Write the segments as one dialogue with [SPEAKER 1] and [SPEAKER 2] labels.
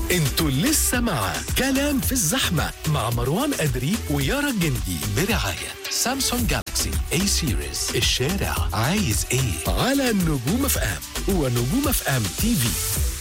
[SPEAKER 1] انتوا لسه مع كلام في الزحمة مع مروان أدري ويارا الجندي برعاية سامسونج جالاكسي اي سيريز الشارع عايز ايه على نجوم اف ام ونجوم اف ام تي في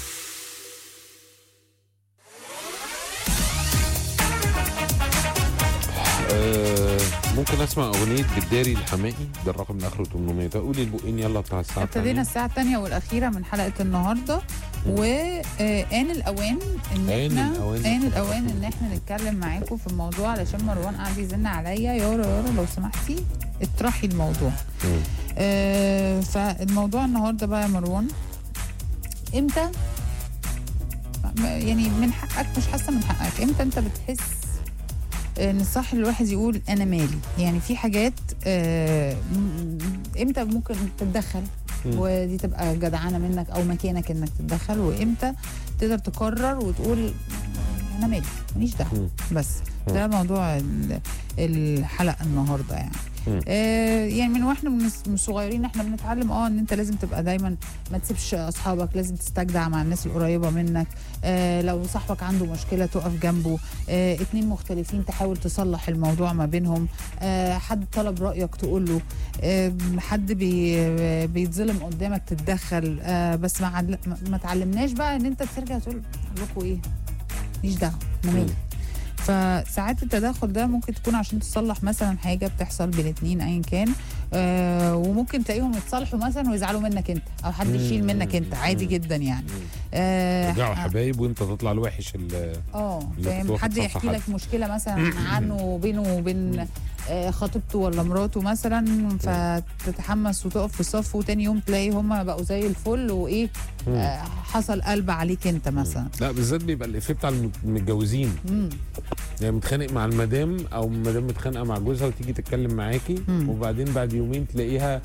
[SPEAKER 2] آه ممكن اسمع اغنيه بالداري الحمائي ده الرقم اللي اخره 800 قولي البقين يلا بتاع الساعه
[SPEAKER 3] ابتدينا
[SPEAKER 2] الثانية.
[SPEAKER 3] الساعة الثانية والأخيرة من حلقة النهاردة وآن الأوان إن
[SPEAKER 2] آن
[SPEAKER 3] إحنا
[SPEAKER 2] الأوان.
[SPEAKER 3] آن الأوان إن إحنا نتكلم معاكم في الموضوع علشان مروان قاعد يزن عليا يارا يارا لو سمحتي اطرحي الموضوع
[SPEAKER 2] مم.
[SPEAKER 3] آه فالموضوع النهاردة بقى يا مروان إمتى م- يعني من حقك مش حاسة من حقك إمتى أنت بتحس ان الصح الواحد يقول انا مالي يعني في حاجات آه، م- امتى ممكن تتدخل
[SPEAKER 2] مم.
[SPEAKER 3] ودي تبقى جدعانه منك او مكانك انك تتدخل وامتى تقدر تقرر وتقول انا مالي ماليش دعوه
[SPEAKER 2] مم.
[SPEAKER 3] بس ده موضوع ال- الحلقه النهارده يعني
[SPEAKER 2] مم.
[SPEAKER 3] آه يعني من واحنا من الس- من الصغيرين احنا بنتعلم اه ان انت لازم تبقى دايما ما تسيبش اصحابك لازم تستجدع مع الناس القريبه منك آه لو صاحبك عنده مشكله تقف جنبه آه اتنين مختلفين تحاول تصلح الموضوع ما بينهم آه حد طلب رايك تقول له آه حد بي بيتظلم قدامك تتدخل آه بس ما, عل- ما- ما تعلمناش بقى ان انت ترجع تقول لكم ايه ماليش دعوه انا مالي فساعات التدخل ده ممكن تكون عشان تصلح مثلا حاجه بتحصل بين اتنين ايا كان آه وممكن تلاقيهم يتصالحوا مثلا ويزعلوا منك انت او حد يشيل منك انت عادي جدا يعني آه
[SPEAKER 2] رجعوا حبايب وانت تطلع الوحش ال-
[SPEAKER 3] اه
[SPEAKER 2] اللي
[SPEAKER 3] فاهم
[SPEAKER 2] بتروح
[SPEAKER 3] حد
[SPEAKER 2] تصفح
[SPEAKER 3] يحكي
[SPEAKER 2] حد.
[SPEAKER 3] لك مشكله مثلا عنه وبينه وبين آه، خطيبته ولا مراته مثلا فتتحمس وتقف في الصف وتاني يوم تلاقي هما بقوا زي الفل وايه آه، حصل قلب عليك انت مثلا
[SPEAKER 2] لا بالذات بيبقى الافيه بتاع الم- المتجوزين
[SPEAKER 3] مم.
[SPEAKER 2] يعني متخانق مع المدام او المدام متخانقه مع جوزها وتيجي تتكلم معاكي
[SPEAKER 3] مم.
[SPEAKER 2] وبعدين بعد يومين تلاقيها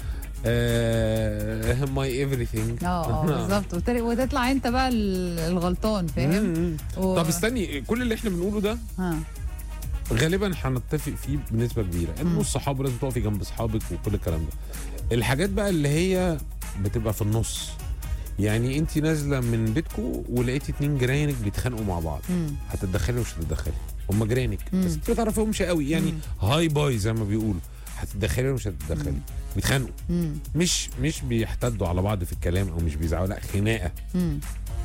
[SPEAKER 2] ماي ايفريثينج
[SPEAKER 3] اه اه بالظبط وتر- وتطلع انت بقى ال- الغلطان فاهم و-
[SPEAKER 2] طب استني كل اللي احنا بنقوله ده
[SPEAKER 3] ها
[SPEAKER 2] غالبا هنتفق فيه بنسبه كبيره انت
[SPEAKER 3] مم.
[SPEAKER 2] الصحاب لازم تقفي جنب اصحابك وكل الكلام ده الحاجات بقى اللي هي بتبقى في النص يعني انت نازله من بيتكم ولقيتي اتنين جيرانك بيتخانقوا مع بعض
[SPEAKER 3] مم.
[SPEAKER 2] هتتدخلي ومش هتتدخلي هم جيرانك
[SPEAKER 3] مم.
[SPEAKER 2] بس انت ما تعرفيهمش قوي يعني هاي باي زي ما بيقولوا هتتدخلي ولا مش هتتدخلي بيتخانقوا
[SPEAKER 3] مم.
[SPEAKER 2] مش مش بيحتدوا على بعض في الكلام او مش بيزعقوا لا خناقه
[SPEAKER 3] مم.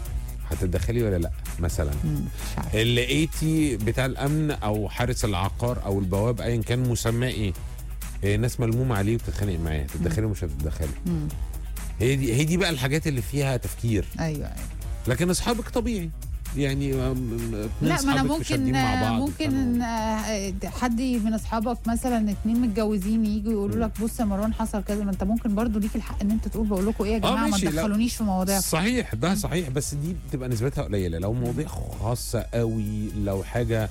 [SPEAKER 2] هتتدخلي ولا لا مثلا
[SPEAKER 3] مم. مش عارف.
[SPEAKER 2] لقيتي بتاع الامن او حارس العقار او البواب ايا كان مسماه ايه إيه، ناس ملمومه عليه وبتتخانق معاه هتتدخلي ومش هتتدخلي
[SPEAKER 3] مم.
[SPEAKER 2] هي دي هي دي بقى الحاجات اللي فيها تفكير
[SPEAKER 3] ايوه ايوه
[SPEAKER 2] لكن اصحابك طبيعي يعني أم- أم- اتنين
[SPEAKER 3] لا ما انا
[SPEAKER 2] أصحابك
[SPEAKER 3] ممكن
[SPEAKER 2] مشادين مع بعض
[SPEAKER 3] ممكن آه، حد من اصحابك مثلا اتنين متجوزين يجوا يقولوا لك بص يا مروان حصل كذا ما انت ممكن برضو ليك الحق ان انت تقول بقول لكم ايه يا جماعه ما
[SPEAKER 2] ماشي، لا.
[SPEAKER 3] تدخلونيش في مواضيعكم
[SPEAKER 2] صحيح ده صحيح بس دي بتبقى نسبتها قليله لو مواضيع خاصه قوي لو حاجه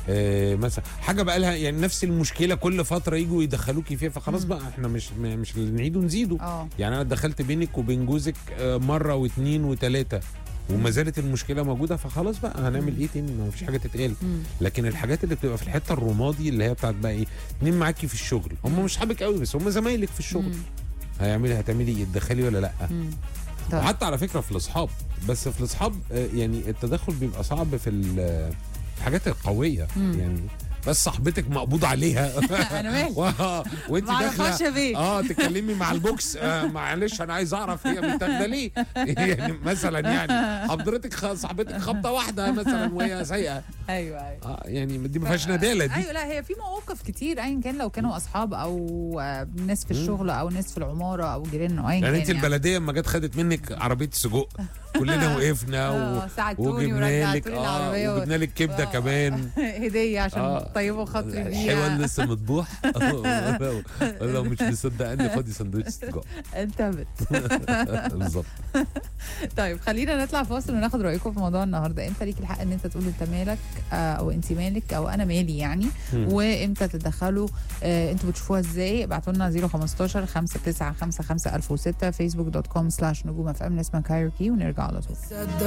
[SPEAKER 2] آه مثلا حاجه بقى لها يعني نفس المشكله كل فتره يجوا يدخلوكي فيها فخلاص
[SPEAKER 3] مم.
[SPEAKER 2] بقى احنا مش م- مش اللي نعيد ونزيده
[SPEAKER 3] اه
[SPEAKER 2] يعني انا دخلت بينك وبين جوزك آه، مره واثنين وثلاثه وما زالت المشكله موجوده فخلاص بقى هنعمل ايه تاني ما فيش حاجه تتقال
[SPEAKER 3] مم.
[SPEAKER 2] لكن الحاجات اللي بتبقى في الحته الرمادي اللي هي بتاعت بقى ايه اتنين معاكي في الشغل هم مش صحابك قوي بس هم زمايلك في الشغل
[SPEAKER 3] مم.
[SPEAKER 2] هيعملي هتعملي ايه تدخلي ولا لا
[SPEAKER 3] مم. طيب.
[SPEAKER 2] وحتى على فكره في الاصحاب بس في الاصحاب آه، يعني التدخل بيبقى صعب في ال- الحاجات القويه
[SPEAKER 3] مم.
[SPEAKER 2] يعني بس صاحبتك مقبوض عليها
[SPEAKER 3] انا مالي
[SPEAKER 2] و- وانت
[SPEAKER 3] ما اعرفهاش
[SPEAKER 2] داخله
[SPEAKER 3] يا بيه
[SPEAKER 2] اه تكلمي مع البوكس آه معلش انا عايز اعرف هي متاخده ليه يعني مثلا يعني حضرتك خ- صاحبتك خبطه واحده مثلا وهي سايقه
[SPEAKER 3] ايوه ايوه
[SPEAKER 2] اه يعني دي ما فيهاش نداله دي
[SPEAKER 3] ايوه لا هي في مواقف كتير ايا كان لو كانوا اصحاب او آه، ناس في الشغل او ناس في العماره او جيران او ايا كان
[SPEAKER 2] يعني انت البلديه اما جت خدت منك عربيه سجق كلنا وقفنا
[SPEAKER 3] آه،
[SPEAKER 2] و...
[SPEAKER 3] ساعدتوني
[SPEAKER 2] وجبنا لك
[SPEAKER 3] ورجعتوني العربية
[SPEAKER 2] اه
[SPEAKER 3] و-
[SPEAKER 2] وجبنا لك كبده
[SPEAKER 3] آه.
[SPEAKER 2] كمان
[SPEAKER 3] هديه عشان
[SPEAKER 2] آه.
[SPEAKER 3] طيبوا خاطري
[SPEAKER 2] الحيوان
[SPEAKER 3] بيها
[SPEAKER 2] لسه مطبوح لو مش مصدقني خدي سندوتش سجق
[SPEAKER 3] انتبت
[SPEAKER 2] بالظبط
[SPEAKER 3] طيب خلينا نطلع فاصل وناخد رايكم في موضوع النهارده امتى ليك الحق ان انت تقول انت مالك آه، او انت مالك او انا مالي يعني
[SPEAKER 2] مم.
[SPEAKER 3] وامتى تتدخلوا آه، انتوا بتشوفوها ازاي ابعتوا لنا 015 5955 1006 فيسبوك دوت كوم سلاش نجوم اف ام نسمع كايروكي ونرجع على طول